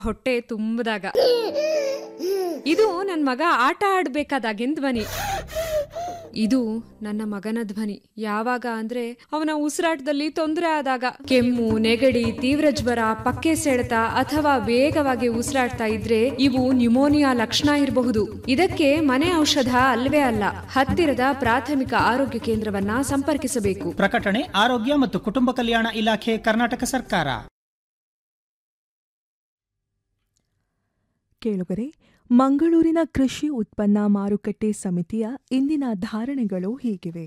ಹೊಟ್ಟೆ ತುಂಬದಾಗ ಇದು ನನ್ನ ಮಗ ಆಟ ಆಡ್ಬೇಕಾದಾಗಿನ ಧ್ವನಿ ಇದು ನನ್ನ ಮಗನ ಧ್ವನಿ ಯಾವಾಗ ಅಂದ್ರೆ ಅವನ ಉಸಿರಾಟದಲ್ಲಿ ತೊಂದರೆ ಆದಾಗ ಕೆಮ್ಮು ನೆಗಡಿ ತೀವ್ರ ಜ್ವರ ಪಕ್ಕೆ ಸೆಳೆತ ಅಥವಾ ವೇಗವಾಗಿ ಉಸಿರಾಡ್ತಾ ಇದ್ರೆ ಇವು ನ್ಯುಮೋನಿಯಾ ಲಕ್ಷಣ ಇರಬಹುದು ಇದಕ್ಕೆ ಮನೆ ಔಷಧ ಅಲ್ವೇ ಅಲ್ಲ ಹತ್ತಿರದ ಪ್ರಾಥಮಿಕ ಆರೋಗ್ಯ ಕೇಂದ್ರವನ್ನ ಸಂಪರ್ಕಿಸಬೇಕು ಪ್ರಕಟಣೆ ಆರೋಗ್ಯ ಮತ್ತು ಕುಟುಂಬ ಕಲ್ಯಾಣ ಇಲಾಖೆ ಕರ್ನಾಟಕ ಸರ್ಕಾರ ಕೇಳುಗರೆ ಮಂಗಳೂರಿನ ಕೃಷಿ ಉತ್ಪನ್ನ ಮಾರುಕಟ್ಟೆ ಸಮಿತಿಯ ಇಂದಿನ ಧಾರಣೆಗಳು ಹೀಗಿವೆ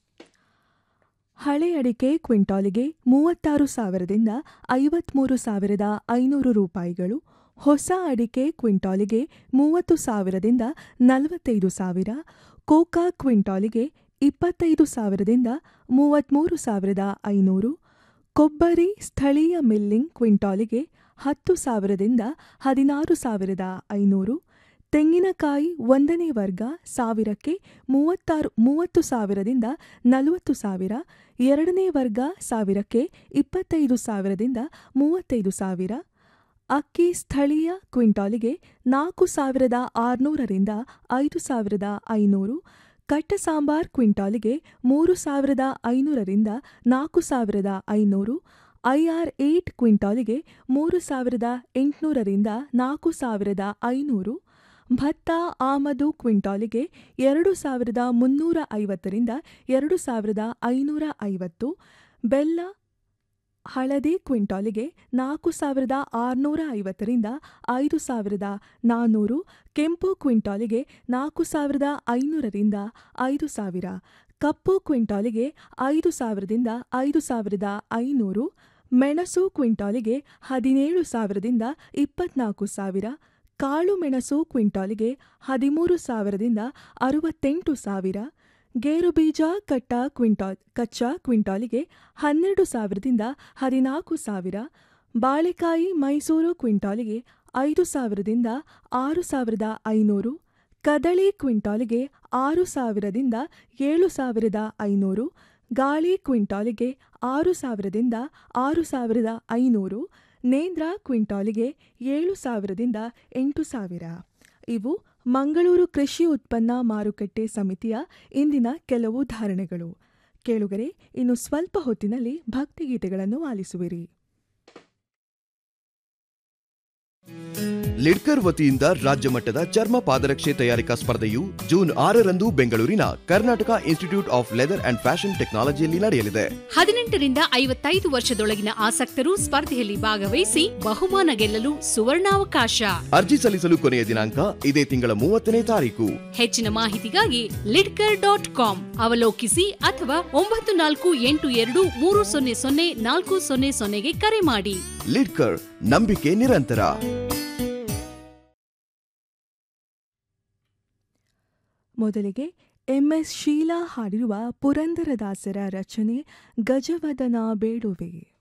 ಹಳೆ ಅಡಿಕೆ ಕ್ವಿಂಟಾಲಿಗೆ ಮೂವತ್ತಾರು ಸಾವಿರದಿಂದ ಐವತ್ಮೂರು ಸಾವಿರದ ಐನೂರು ರೂಪಾಯಿಗಳು ಹೊಸ ಅಡಿಕೆ ಕ್ವಿಂಟಾಲಿಗೆ ಮೂವತ್ತು ಸಾವಿರದಿಂದ ನಲವತ್ತೈದು ಸಾವಿರ ಕೋಕಾ ಕ್ವಿಂಟಾಲಿಗೆ ಇಪ್ಪತ್ತೈದು ಸಾವಿರದಿಂದ ಮೂವತ್ತ್ಮೂರು ಸಾವಿರದ ಐನೂರು ಕೊಬ್ಬರಿ ಸ್ಥಳೀಯ ಮಿಲ್ಲಿಂಗ್ ಕ್ವಿಂಟಾಲಿಗೆ ಹತ್ತು ಸಾವಿರದಿಂದ ಹದಿನಾರು ಸಾವಿರದ ಐನೂರು ತೆಂಗಿನಕಾಯಿ ಒಂದನೇ ವರ್ಗ ಸಾವಿರಕ್ಕೆ ಮೂವತ್ತಾರು ಮೂವತ್ತು ಸಾವಿರದಿಂದ ನಲವತ್ತು ಸಾವಿರ ಎರಡನೇ ವರ್ಗ ಸಾವಿರಕ್ಕೆ ಇಪ್ಪತ್ತೈದು ಸಾವಿರದಿಂದ ಮೂವತ್ತೈದು ಸಾವಿರ ಅಕ್ಕಿ ಸ್ಥಳೀಯ ಕ್ವಿಂಟಾಲಿಗೆ ನಾಲ್ಕು ಸಾವಿರದ ಆರುನೂರರಿಂದ ಐದು ಸಾವಿರದ ಐನೂರು ಕಟ್ಟ ಸಾಂಬಾರ್ ಕ್ವಿಂಟಾಲಿಗೆ ಮೂರು ಸಾವಿರದ ಐನೂರರಿಂದ ನಾಲ್ಕು ಸಾವಿರದ ಐನೂರು ಐಆರ್ ಏಟ್ ಕ್ವಿಂಟಾಲಿಗೆ ಮೂರು ಸಾವಿರದ ಎಂಟುನೂರರಿಂದ ನಾಲ್ಕು ಸಾವಿರದ ಐನೂರು ಭತ್ತ ಆಮದು ಕ್ವಿಂಟಾಲಿಗೆ ಎರಡು ಸಾವಿರದ ಮುನ್ನೂರ ಐವತ್ತರಿಂದ ಎರಡು ಸಾವಿರದ ಐನೂರ ಐವತ್ತು ಬೆಲ್ಲ ಹಳದಿ ಕ್ವಿಂಟಾಲಿಗೆ ನಾಲ್ಕು ಸಾವಿರದ ಆರುನೂರ ಐವತ್ತರಿಂದ ಐದು ಸಾವಿರದ ನಾನ್ನೂರು ಕೆಂಪು ಕ್ವಿಂಟಾಲಿಗೆ ನಾಲ್ಕು ಸಾವಿರದ ಐನೂರರಿಂದ ಐದು ಸಾವಿರ ಕಪ್ಪು ಕ್ವಿಂಟಾಲಿಗೆ ಐದು ಸಾವಿರದಿಂದ ಐದು ಸಾವಿರದ ಐನೂರು ಮೆಣಸು ಕ್ವಿಂಟಾಲಿಗೆ ಹದಿನೇಳು ಸಾವಿರದಿಂದ ಇಪ್ಪತ್ನಾಲ್ಕು ಸಾವಿರ ಕಾಳು ಮೆಣಸು ಕ್ವಿಂಟಾಲಿಗೆ ಹದಿಮೂರು ಸಾವಿರದಿಂದ ಅರುವತ್ತೆಂಟು ಸಾವಿರ ಗೇರುಬೀಜ ಕಟ್ಟ ಕ್ವಿಂಟಾಲ್ ಕಚ್ಚಾ ಕ್ವಿಂಟಾಲಿಗೆ ಹನ್ನೆರಡು ಸಾವಿರದಿಂದ ಹದಿನಾಲ್ಕು ಸಾವಿರ ಬಾಳೆಕಾಯಿ ಮೈಸೂರು ಕ್ವಿಂಟಾಲಿಗೆ ಐದು ಸಾವಿರದಿಂದ ಆರು ಸಾವಿರದ ಐನೂರು ಕದಳಿ ಕ್ವಿಂಟಾಲಿಗೆ ಆರು ಸಾವಿರದಿಂದ ಏಳು ಸಾವಿರದ ಐನೂರು ಗಾಳಿ ಕ್ವಿಂಟಾಲಿಗೆ ಆರು ಸಾವಿರದಿಂದ ಆರು ಸಾವಿರದ ಐನೂರು ನೇಂದ್ರ ಕ್ವಿಂಟಾಲಿಗೆ ಏಳು ಸಾವಿರದಿಂದ ಎಂಟು ಸಾವಿರ ಇವು ಮಂಗಳೂರು ಕೃಷಿ ಉತ್ಪನ್ನ ಮಾರುಕಟ್ಟೆ ಸಮಿತಿಯ ಇಂದಿನ ಕೆಲವು ಧಾರಣೆಗಳು ಕೇಳುಗರೆ ಇನ್ನು ಸ್ವಲ್ಪ ಹೊತ್ತಿನಲ್ಲಿ ಭಕ್ತಿಗೀತೆಗಳನ್ನು ಆಲಿಸುವಿರಿ ಲಿಡ್ಕರ್ ವತಿಯಿಂದ ರಾಜ್ಯ ಮಟ್ಟದ ಚರ್ಮ ಪಾದರಕ್ಷೆ ತಯಾರಿಕಾ ಸ್ಪರ್ಧೆಯು ಜೂನ್ ಆರರಂದು ಬೆಂಗಳೂರಿನ Karnataka institute of leather and fashion ಟೆಕ್ನಾಲಜಿಯಲ್ಲಿ ನಡೆಯಲಿದೆ ಹದಿನೆಂಟರಿಂದ ಐವತ್ತೈದು ವರ್ಷದೊಳಗಿನ ಆಸಕ್ತರು ಸ್ಪರ್ಧೆಯಲ್ಲಿ ಭಾಗವಹಿಸಿ ಬಹುಮಾನ ಗೆಲ್ಲಲು ಸುವರ್ಣಾವಕಾಶ ಅರ್ಜಿ ಸಲ್ಲಿಸಲು ಕೊನೆಯ ದಿನಾಂಕ ಇದೇ ತಿಂಗಳ ಮೂವತ್ತನೇ ತಾರೀಕು ಹೆಚ್ಚಿನ ಮಾಹಿತಿಗಾಗಿ ಲಿಡ್ಕರ್ ಡಾಟ್ ಕಾಮ್ ಅವಲೋಕಿಸಿ ಅಥವಾ ಒಂಬತ್ತು ನಾಲ್ಕು ಎಂಟು ಎರಡು ಮೂರು ಸೊನ್ನೆ ಸೊನ್ನೆ ನಾಲ್ಕು ಸೊನ್ನೆ ಸೊನ್ನೆಗೆ ಕರೆ ಮಾಡಿ ಲಿಡ್ಕರ್ ನಂಬಿಕೆ ನಿರಂತರ ಮೊದಲಿಗೆ ಎಂಎಸ್ ಶೀಲಾ ಹಾಡಿರುವ ಪುರಂದರದಾಸರ ರಚನೆ ಗಜವದನ ಬೇಡುವೆ